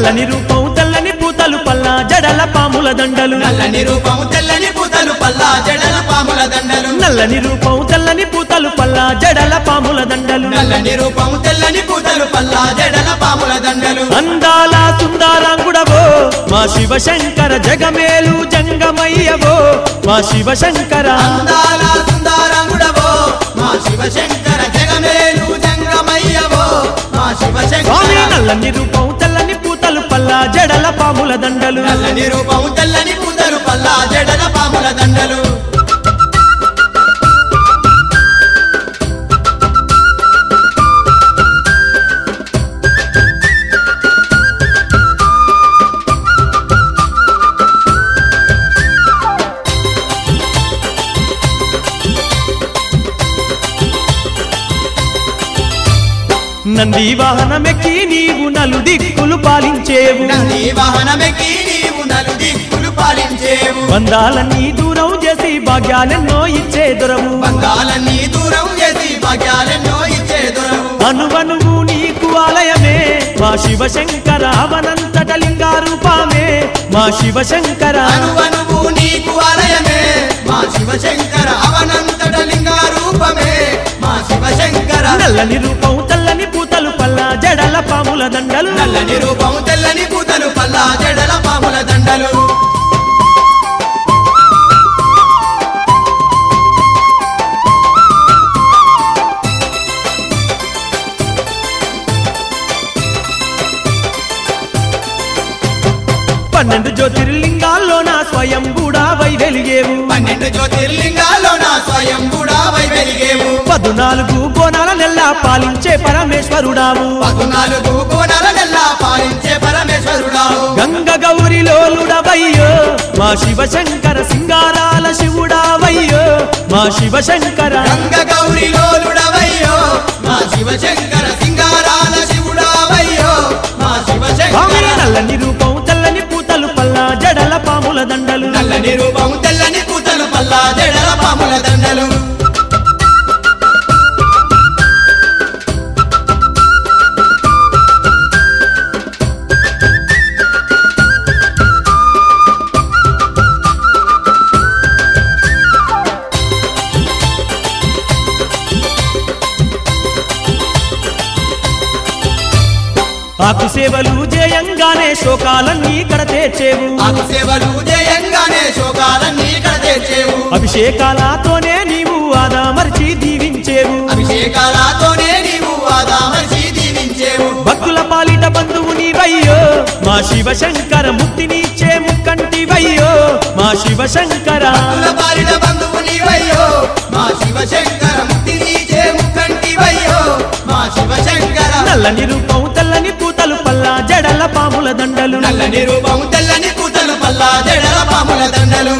నల్లని రూపం తెల్లని పూతలు పల్లా జడల పాముల దండలు నల్లని రూపము తెల్లని పూతలు పల్లా జడల పాముల దండలు నల్లని రూపం తెల్లని పూతలు పల్లా జడల పాముల దండలు నల్లని రూపము తెల్లని పూతలు పల్లా జడల పాముల దండలు అందాల సుందరాంగుడవో మా శివశంకర జగమేలు జంగమయ్యవో మా శివశంకర అందాల సుందరంగుడవో మా శివశంకర జగమేలు జంగమయ్యవో మా స్వామి శివశంకర నల్లని రూపం తెల్లని పూతలు పల్లా జడల పాముల దండలు నల్లని రూపము తెల్లని పూతలు పల్లా జడల పాముల దండలు నంది వాహనమెక్కి నీవు నలు దిక్కులు పాలించేవు నంది వాహనమెక్కి నీవు నలు దిక్కులు పాలించేవు బంధాలన్నీ దూరం చేసి భాగ్యాలెన్నో ఇచ్చే దొరవు బంగాలన్నీ దూరం చేసి భాగ్యాలెన్నో ఇచ్చే దొరవు అనువనువు నీకు ఆలయమే మా శివశంకర అవనంతట లింగారూపమే మా శివశంకర అనువనువు నీకు ఆలయమే మా శివశంకర అవనంతట లింగ రూపమే మా శివశంకర నల్లని రూపం తెల్లని పూతలు పల్లా జడల పాముల దండలు నల్లని రూపం తెల్లని పూతలు పల్లా జడల పాముల దండలు పన్నెండు జ్యోతిర్లింగాల్లో నా స్వయం కూడా వై వెలిగేవు పన్నెండు జ్యోతిర్లింగాల్లో నా స్వయం కూడా వై వెలిగేవు పదునాలుగు కోణాల నెల్లా పాలించే పరమేశ్వరుడావు పద్నాలుగు కోణాల నెల్లా పాలించే పరమేశ్వరుడావు గంగ గౌరిలోలుడవయ్యో మా శివశంకర సింగారాల శివుడావయ్యో మా శివశంకర గంగ గౌరి లోలుడవయ్యో మా శివశంకర సింగారాల శివుడావయ్యో మా స్వామి శివశంకర నల్లని రూపం తెల్లని పూతలు పల్లా జడల పాముల దండలు నల్లని రూపం తెల్లని పూతలు పల్లా జడల పాముల దండలు ఆకు సేవలు జయంగానే శోకాలన్నీ కడతేచేవు ఆకు సేవలు జయంగానే శోకాలన్నీ కడతేచేవు అభిషేకాలతోనే నీవు ఆదామర్చి దీవించేవు అభిషేకాలతోనే నీవు ఆదామర్చి దీవించేవు భక్తుల పాలిట బంధువు నీవయ్యో మా శివశంకర ముక్తినిచ్చే ముక్కంటివయ్యో మా శివశంకర కుల బాలిన బంధువు నీవయ్యో మా శివశంకర ముక్తి నీచే ముక్కంటివయ్యో మా శివశంకర నల్లని రూపం తెల్లని పూతలు పల్లా జడల పాముల దండలు నల్లని రూపం తెల్లని పూతలు పల్లా జడల పాముల దండలు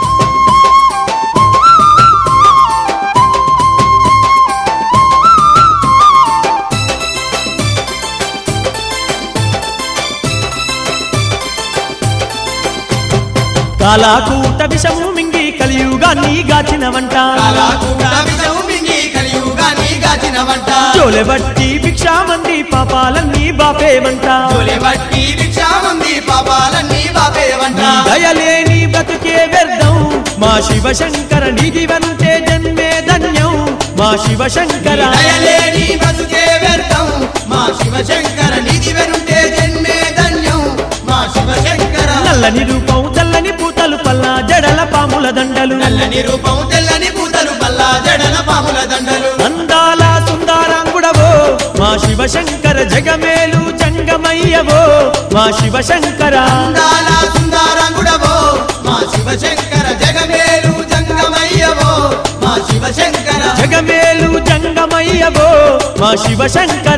కాలాకూట విషము మింగి కలియుగాన్ని గాచిన వంట కాలాకూట విషము మింగి కలియుగాన్ని గాచిన వంట చోలె బట్టి భిక్షామంది పాపాలన్నీ బాపేవంట తొలి బట్టి భిక్షామంది పాపాలన్నీ బాపే వంట దయలేని బ్రతుకే వ్యర్థం మా శివశంకర నిధి వంటే జన్మే ధన్యం మా శివశంకర దయలేని బతుకే వ్యర్థం మా శివశంకర నిధి వెనుంటే జన్మే ధన్యం మా శివశంకర నల్లని రూపం తెల్లని పూతలు పల్లా జడల పాముల దండలు నల్లని రూపం తెల్లని పూతలు పల్లా జడల పాముల దండలు అందాల సుందరాంగుడవో మా శివశంకర జగమేలు జంగమయ్యవో మా శివశంకర అందాల సుందరంగుడవో మా శివశంకర జగమేలు జంగమయ్యవో మా శివశంకర జగమేలు జంగమయ్యవో మా శివశంకర